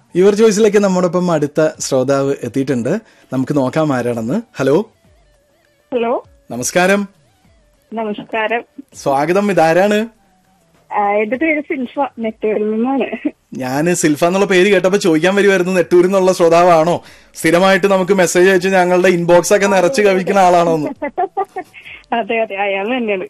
Your ചോയ്സിലേക്ക് നമ്മോടൊപ്പം അടുത്ത ശ്രോതാവ് എത്തിയിട്ടുണ്ട് നമുക്ക് നോക്കാം ആരാണെന്ന് ഹലോ ഹലോ നമസ്കാരം നമസ്കാരം സ്വാഗതം ഇതാരാണ് ആ, എന്റെ പേര് സിൽഫ നെറ്റൂരിൽ നിന്നാണ് ഞാൻ സിൽഫ എന്നുള്ള പേര് കേട്ടപ്പോ ചോദിക്കാൻ വരുമായിരുന്നു നെട്ടൂരിൽ നിന്നുള്ള ശ്രോതാവാണോ സ്ഥിരമായിട്ട് നമുക്ക് മെസ്സേജ് അയച്ച് ഞങ്ങളുടെ ഇൻബോക്സ് ഒക്കെ നിറച്ച് കവിക്കുന്ന ആളാണോ എന്ന് അതെ അതെ അയാൾ തന്നെയാണ്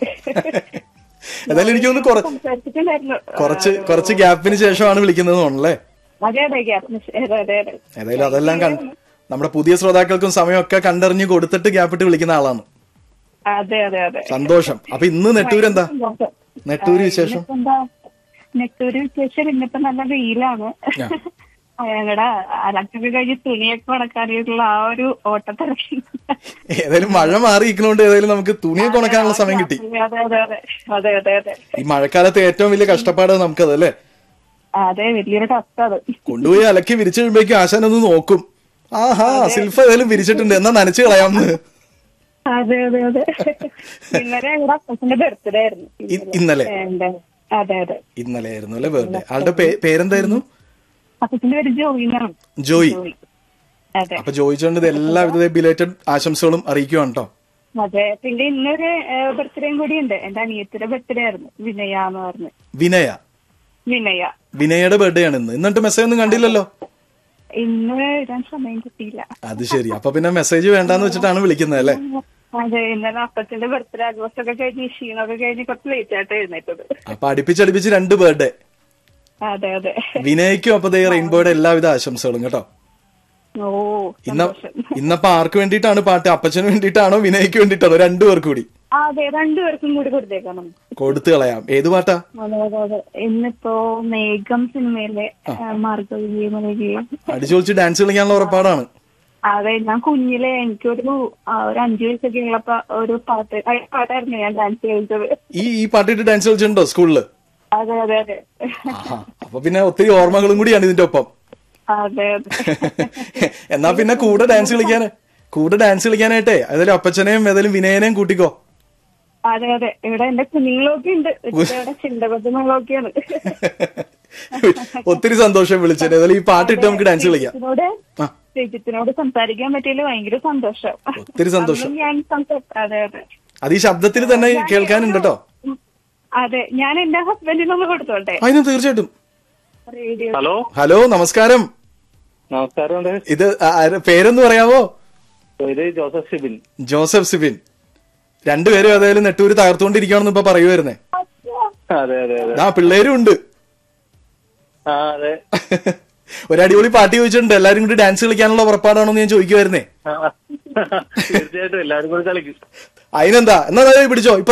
എന്തായാലും എനിക്ക് തോന്നുന്നു കുറ- സംസാരിച്ചിട്ടുണ്ടായിരുന്നു കുറച്ച് കുറച്ച് ഗ്യാപ്പിന് ശേഷമാണ് വിളിക്കുന്നത് തോന്നല്ലേ അതെ അതെ ഗ്യാപ്പ് അതെ അതെ അതെ ഏതായാലും അതെല്ലാം കണ്ട് നമ്മുടെ പുതിയ ശ്രോതാക്കൾക്കും സമയമൊക്കെ കണ്ടറിഞ്ഞ് കൊടുത്തിട്ട് ഗ്യാപ്പിട്ട് വിളിക്കുന്ന ആളാണ് അതെ അതെ അതെ സന്തോഷം അപ്പൊ ഇന്ന് നെട്ടൂർ എന്താ നെട്ടൂര് വിശേഷം ഇന്നിപ്പോ എന്താ നെട്ടൂര് വിശേഷം ഇന്നിപ്പോ നല്ല വെയിലാണ് ഞങ്ങളുടെ അലക്കൊക്കെ കഴിഞ്ഞ് തുണിയൊക്കെ ഉണക്കാനായിട്ടുള്ള ആ ഒരു ഓട്ടത്തിറക്കി ഏതായാലും മഴ മാറിയിരിക്കണോണ്ട് ഏതായാലും നമുക്ക് തുണിയൊക്കെ ഉണക്കാനുള്ള സമയം കിട്ടി അതെ അതെ അതെ അതെ അതെ അതെ ഈ മഴക്കാലത്ത് ഏറ്റവും വലിയ കഷ്ടപ്പാട് നമുക്കത് അല്ലേ അതെ വലിയൊരു കഷ്ടം അത് കൊണ്ടുപോയി അലക്കി വിരിച്ചു കഴിയുമ്പോഴേക്കും ആശാൻ ഒന്ന് നോക്കും ആഹാ സിൽഫ ഏതായാലും വിരിച്ചിട്ടുണ്ട് എന്നാ നനച്ചു കളയാമെന്ന് അതെ അതെ അതെ ഇന്നലെ ഞങ്ങളുടെ അപ്പച്ചന്റെ ബർത്ത്ഡേ ആയിരുന്നു ഇ- ഇന്നലെ എന്റെ അതെ അതെ ഇന്നലെ ആയിരുന്നു അല്ലെ ബർത്ത്ഡേ ആളുടെ പേ- പേരെന്തായിരുന്നു അപ്പച്ചന്റെ പേര് ജോയി എന്നാണ് ജോയി ജോയി അതെ അപ്പൊ ജോയിച്ചോണ്ട് ഇത് എല്ലാവിധ ബിലേറ്റഡ് ആശംസകളും അറിയിക്കുവാണ് കേട്ടോ അതെ പിന്നെ ഇന്നൊരു ബർത്ത്ഡേയും കൂടി ഉണ്ട് എന്റെ അനിയത്തിന്റെ ബർത്ത്ഡേ ആയിരുന്നു വിനയ എന്ന് പറഞ്ഞു വിനയ വിനയ വിനയയുടെ ബർത്ത്ഡേ ആണ് ഇന്ന് എന്നിട്ട് മെസ്സേജ് ഒന്നും കണ്ടില്ലല്ലോ ഇന്ന് എഴുതാൻ സമയം കിട്ടിയില്ല അത് ശരി അപ്പൊ പിന്നെ മെസ്സേജ് വേണ്ടാന്ന് വെച്ചിട്ടാണ് വിളിക്കുന്നത് അല്ലേ അതെ ഇന്നലെ അപ്പച്ചന്റെ ബർത്ത്ഡേ ആഘോഷമൊക്കെ കഴിഞ്ഞ് ക്ഷീണമൊക്കെ കഴിഞ്ഞ് കുറച്ച് ലേറ്റ് ആയിട്ട് എഴുന്നേറ്റത് അപ്പൊ അടുപ്പിച്ചടുപ്പിച്ച് രണ്ട് ബർത്ത്ഡേ അതെ അതെ വിനയ്ക്കും അപ്പൊ ദേ റെയിൻബോയുടെ എല്ലാവിധ ആശംസകളും കേട്ടോ ഓ ഇന്ന സന്തോഷം ഇന്നപ്പോ ആർക്ക് വേണ്ടിയിട്ടാണ് പാട്ട് അപ്പച്ചന് വേണ്ടിയിട്ടാണോ വിനയ്ക്ക് വേണ്ടിയിട്ടാണോ രണ്ടുപേർക്ക് കൂടി ആ, അതെ രണ്ടുപേർക്കും കൂടി കൊടുത്തേക്കാം നമുക്ക് കൊടുത്തു കളയാം ഏത് പാട്ടാ അതെ അതെ അതെ ഇന്നിപ്പോ മേഘം സിനിമയിലെ മാർഗവി മലകിയും അടിച്ചൊളിച്ച് ഡാൻസ് കളിക്കാനുള്ള ഉറപ്പാടാണ് അതെ ഞാൻ കുഞ്ഞിലെ എനിക്കൊരു ആ, ഒരു അഞ്ചു വയസ്സൊക്കെ ഉള്ളപ്പോ ഒരു പാട്ട് ആ പാട്ടായിരുന്നു ഞാൻ ഡാൻസ് കളിച്ചത് ഈ ഈ പാട്ടിട്ട് ഡാൻസ് കളിച്ചിട്ടുണ്ടോ സ്കൂളില് അതെ അതെ അതെ ആഹാ അപ്പൊ പിന്നെ ഒത്തിരി ഓർമ്മകളും കൂടിയാണ് ഇതിന്റെ ഒപ്പം അതെ അതെ എന്നാ പിന്നെ കൂടെ ഡാൻസ് കളിക്കാൻ കൂടെ ഡാൻസ് കളിക്കാനായിട്ടേ ഏതായാലും അപ്പച്ചനെയും ഏതായാലും വിനയനെയും കൂട്ടിക്കോ അതെ അതെ ഇവിടെ എന്റെ കുഞ്ഞുങ്ങളൊക്കെ ഉണ്ട് ഇവിടെ ചിന്തബദ്ധങ്ങളൊക്കെയാണ് ഒത്തിരി സന്തോഷം വിളിച്ചത് ഏതായാലും ഈ പാട്ടിട്ട് നമുക്ക് ഡാൻസ് കളിക്കാം ഇതിനോട് ആ ശ്രീജിത്തിനോട് സംസാരിക്കാൻ പറ്റിയതിൽ ഭയങ്കര സന്തോഷം ഒത്തിരി സന്തോഷം അന്നും ഞാൻ സംസാ- അതെ അതെ അത് ഈ ശബ്ദത്തിൽ തന്നെ കേൾക്കാനുണ്ട് കേട്ടോ അതെ ഞാൻ എന്റെ ഹസ്ബൻഡിനൊന്ന് കൊടുത്തോട്ടെ അതിന് തീർച്ചയായിട്ടും റേഡിയോ ഹലോ ഹലോ നമസ്കാരം നമസ്കാരം ഉണ്ട്. ഇത് ആ- ആര- പേരൊന്ന് പറയാവോ ഇത് ജോസഫ് ഷിബിൻ ജോസഫ് സിബിൻ രണ്ടുപേരും ഏതായാലും നെട്ടൂര് തകർത്തുകൊണ്ടിരിക്കുകയാണെന്ന് ഇപ്പൊ പറയുമായിരുന്നേ അതെ അതെ അതെ ആ പിള്ളേരും ഉണ്ട് ആ അതെ ഒരു അടിപൊളി പാട്ട് ചോദിച്ചിട്ടുണ്ട് എല്ലാരും കൂടി ഡാൻസ് കളിക്കാനുള്ള ഉറപ്പാടാണോ എന്ന് ഞാൻ ചോദിക്കുമായിരുന്നേ ആ. തീർച്ചയായിട്ടും എല്ലാവരും കൂടി കളിക്കും അതിനെന്താ എന്നാ ദേ പിടിച്ചോ ഇപ്പൊ